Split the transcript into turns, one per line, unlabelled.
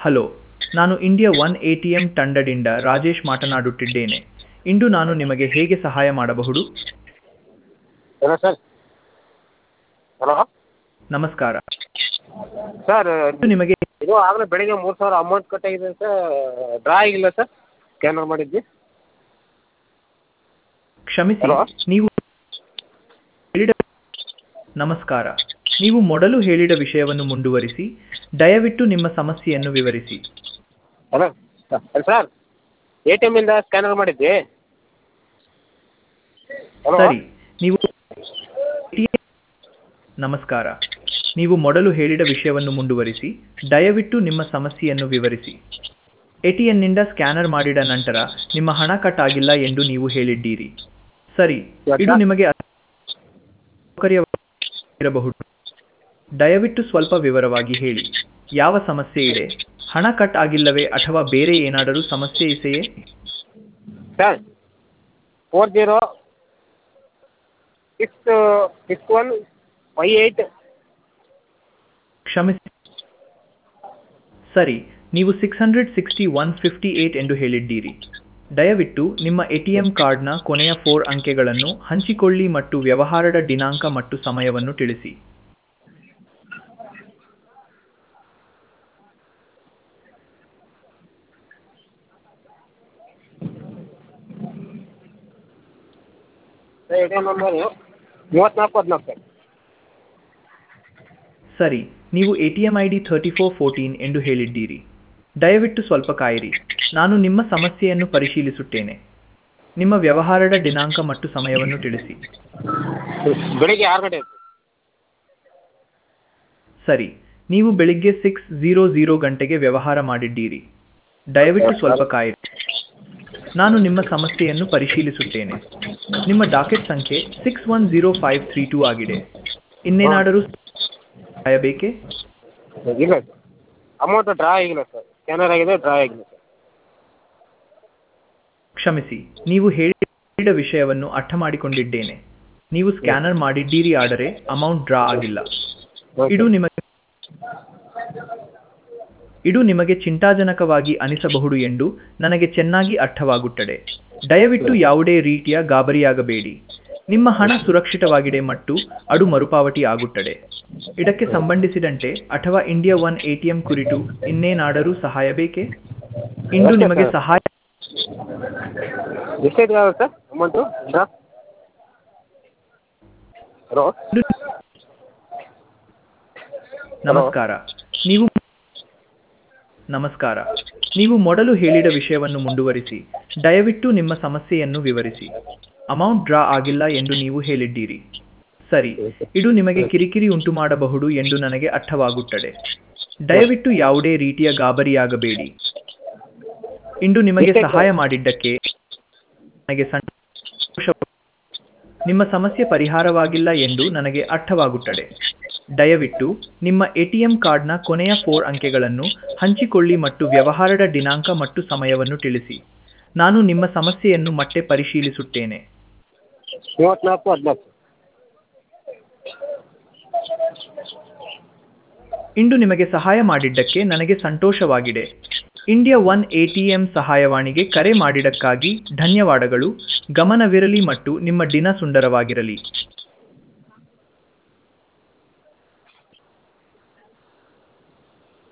Hello ನಾನು India one A T M ತಂಡದಿಂದ ರಾಜೇಶ್ ಮಾತನಾಡುತ್ತಿದ್ದೇನೆ ಇಂದು ನಾನು ನಿಮಗೆ ಹೇಗೆ ಸಹಾಯ ಮಾಡಬಹುದು
ಹಲೋ ಸರ್ ಹಲೋ
ನಮಸ್ಕಾರ
ಸರ್
ಇಂದು ನಿಮಗೆ
ಇದು ಆಗಲೇ ಬೆಳಿಗ್ಗೆ ಮೂರು ಸಾವಿರ ಅಮೌಂಟ್ ಕಟ್ಟಾಗಿದೆ ಸರ್ ಡ್ರಾ ಆಗಿಲ್ಲ ಸರ್ ಸ್ಕ್ಯಾನರ್ ಮಾಡಿದ್ವಿ
ಕ್ಷಮಿಸಿ
ಹಲೋ?
ನೀವು ಹೇಳಿದ ನಮಸ್ಕಾರ ನೀವು ಮೊದಲು ಹೇಳಿದ ವಿಷಯವನ್ನು ಮುಂದುವರಿಸಿ ದಯವಿಟ್ಟು ನಿಮ್ಮ ಸಮಸ್ಯೆಯನ್ನು ವಿವರಿಸಿ
ಹಲೋ ಸರ್ ಎ ಟಿ ಎಮ್ಮಿಂದ ಸ್ಕ್ಯಾನರ್ ಮಾಡಿದ್ವಿ ಹಲೋ
ಸರಿ ನೀವು ನಮಸ್ಕಾರ ನೀವು ಮೊದಲು ಹೇಳಿದ ವಿಷಯವನ್ನು ಮುಂದುವರಿಸಿ ದಯವಿಟ್ಟು ನಿಮ್ಮ ಸಮಸ್ಯೆಯನ್ನು ವಿವರಿಸಿ ಎಟಿಎನ್ನಿಂದ ಸ್ಕ್ಯಾನರ್ ಮಾಡಿದ ನಂತರ ನಿಮ್ಮ ಹಣ ಕಟ್ ಆಗಿಲ್ಲ ಎಂದು ನೀವು ಹೇಳಿದ್ದೀರಿ ಸರಿ ಇದು ನಿಮಗೆ ಸೌಕರ್ಯವಿರಬಹುದು ದಯವಿಟ್ಟು ಸ್ವಲ್ಪ ವಿವರವಾಗಿ ಹೇಳಿ ಯಾವ ಸಮಸ್ಯೆ ಇದೆ ಹಣ ಕಟ್ ಆಗಿಲ್ಲವೇ ಅಥವಾ ಬೇರೆ ಏನಾದರೂ ಸಮಸ್ಯೆ ಇದೆಯೇ
sir four zero six six one five eight
ಕ್ಷಮಿಸಿ ಸರಿ ನೀವು six hundred sixty one fifty eight ಎಂದು ಹೇಳಿದ್ದೀರಿ ದಯವಿಟ್ಟು ನಿಮ್ಮ ಎ ಟಿ ಎಂ ಕಾರ್ಡ್ನ ಕೊನೆಯ ಫೋರ್ ಅಂಕೆಗಳನ್ನು ಹಂಚಿಕೊಳ್ಳಿ ಮತ್ತು ವ್ಯವಹಾರದ ದಿನಾಂಕ ಮತ್ತು ಸಮಯವನ್ನು ತಿಳಿಸಿ
sir A T M number ಮೂವತ್ತ್ನಾಲ್ಕು ಹದಿನಾಲ್ಕು ಸರ್
ಸರಿ ನೀವು A T M I D thirty four fourteen ಎಂದು ಹೇಳಿದ್ದೀರಿ ದಯವಿಟ್ಟು ಸ್ವಲ್ಪ ಕಾಯಿರಿ ನಾನು ನಿಮ್ಮ ಸಮಸ್ಯೆಯನ್ನು ಪರಿಶೀಲಿಸುತ್ತೇನೆ ನಿಮ್ಮ ವ್ಯವಹಾರದ ದಿನಾಂಕ ಮತ್ತು ಸಮಯವನ್ನು ತಿಳಿಸಿ
ಬೆಳಿಗ್ಗೆ ಆರು ಗಂಟೆ
ಸರಿ ನೀವು ಬೆಳಿಗ್ಗೆ ಸಿಕ್ಸ್ ಝೀರೋ ಝೀರೋ ಗಂಟೆಗೆ ವ್ಯವಹಾರ ಮಾಡಿದ್ದೀರಿ ದಯವಿಟ್ಟು ಸ್ವಲ್ಪ ಕಾಯಿರಿ ನಾನು ನಿಮ್ಮ ಸಮಸ್ಯೆಯನ್ನು ಪರಿಶೀಲಿಸುತ್ತೇನೆ ನಿಮ್ಮ ಡಾಕೆಟ್ ಸಂಖ್ಯೆ six one zero five three two ಆಗಿದೆ ಇನ್ನೇನಾದರೂ ಸಹಾಯ ಬೇಕೇ
ಇಲ್ಲ ಸರ್ ಅಮೌಂಟ್ ಡ್ರಾ ಆಗಿಲ್ಲ ಸರ್ ಸ್ಕ್ಯಾನರ್ ಆಗಿದೆ ಡ್ರಾ ಆಗಿಲ್ಲ ಸರ್
ಕ್ಷಮಿಸಿ ನೀವು ಹೇಳಿದ ವಿಷಯವನ್ನು ಅರ್ಥ ಮಾಡಿಕೊಂಡಿದ್ದೇನೆ ನೀವು ಸ್ಕ್ಯಾನರ್ ಮಾಡಿದ್ದೀರಿ ಆದರೆ ಅಮೌಂಟ್ ಡ್ರಾ ಆಗಿಲ್ಲ ಇದು ನಿಮಗೆ ಇದು ನಿಮಗೆ ಚಿಂತಾಜನಕವಾಗಿ ಅನಿಸಬಹುದು ಎಂದು ನನಗೆ ಚೆನ್ನಾಗಿ ಅರ್ಥವಾಗುತ್ತದೆ ದಯವಿಟ್ಟು ಯಾವುದೇ ರೀತಿಯ ಗಾಬರಿಯಾಗಬೇಡಿ ನಿಮ್ಮ ಹಣ ಸುರಕ್ಷಿತವಾಗಿದೆ ಮತ್ತು ಅದು ಮರುಪಾವತಿ ಆಗುತ್ತದೆ ಇದಕ್ಕೆ ಸಂಬಂಧಿಸಿದಂತೆ ಅಥವಾ ಇಂಡಿಯಾ ಒನ್ ಎಟಿಎಂ ಕುರಿತು ಇನ್ನೇನಾದರೂ ಸಹಾಯ ಬೇಕೇ ಇಂದು ನಿಮಗೆ ಸಹಾಯ
ಎಷ್ಟೈತೆ ಸರ್ ಅಮೌಂಟು ಡ್ರಾ ಹಲೋ
ನಮಸ್ಕಾರ ನೀವು ನಮಸ್ಕಾರ ನೀವು ಮೊದಲು ಹೇಳಿದ ವಿಷಯವನ್ನು ಮುಂದುವರಿಸಿ ದಯವಿಟ್ಟು ನಿಮ್ಮ ಸಮಸ್ಯೆಯನ್ನು ವಿವರಿಸಿ ಅಮೌಂಟ್ ಡ್ರಾ ಆಗಿಲ್ಲ ಎಂದು ನೀವು ಹೇಳಿದ್ದೀರಿ ಸರಿ ಇದು ನಿಮಗೆ ಕಿರಿಕಿರಿ ಉಂಟು ಮಾಡಬಹುದು ಎಂದು ನನಗೆ ಅರ್ಥವಾಗುತ್ತದೆ ದಯವಿಟ್ಟು ಯಾವುದೇ ರೀತಿಯ ಗಾಬರಿಯಾಗಬೇಡಿ ಇಂದು ನಿಮಗೆ ಸಹಾಯ ಮಾಡಿದ್ದಕ್ಕೆ ನನಗೆ ಸಂತೋಷ ನಿಮ್ಮ ಸಮಸ್ಯೆ ಪರಿಹಾರವಾಗಿಲ್ಲ ಎಂದು ನನಗೆ ಅರ್ಥವಾಗುತ್ತದೆ ದಯವಿಟ್ಟು ನಿಮ್ಮ ಎಟಿಎಂ ಕಾರ್ಡ್ನ ಕೊನೆಯ ಫೋರ್ ಅಂಕೆಗಳನ್ನು ಹಂಚಿಕೊಳ್ಳಿ ಮತ್ತು ವ್ಯವಹಾರದ ದಿನಾಂಕ ಮತ್ತು ಸಮಯವನ್ನು ತಿಳಿಸಿ ನಾನು ನಿಮ್ಮ ಸಮಸ್ಯೆಯನ್ನು ಮತ್ತೆ ಪರಿಶೀಲಿಸುತ್ತೇನೆ
ಮೂವತ್ತ್ನಾಲ್ಕು ಹದಿನಾಲ್ಕು
ಇಂದು ನಿಮಗೆ ಸಹಾಯ ಮಾಡಿದ್ದಕ್ಕೆ ನನಗೆ ಸಂತೋಷವಾಗಿದೆ ಇಂಡಿಯಾ ಒನ್ ಎಟಿಎಂ ಸಹಾಯವಾಣಿಗೆ ಕರೆ ಮಾಡಿದ್ದಕ್ಕಾಗಿ ಧನ್ಯವಾದಗಳು ಗಮನವಿರಲಿ ಮತ್ತು ನಿಮ್ಮ ದಿನ ಸುಂದರವಾಗಿರಲಿ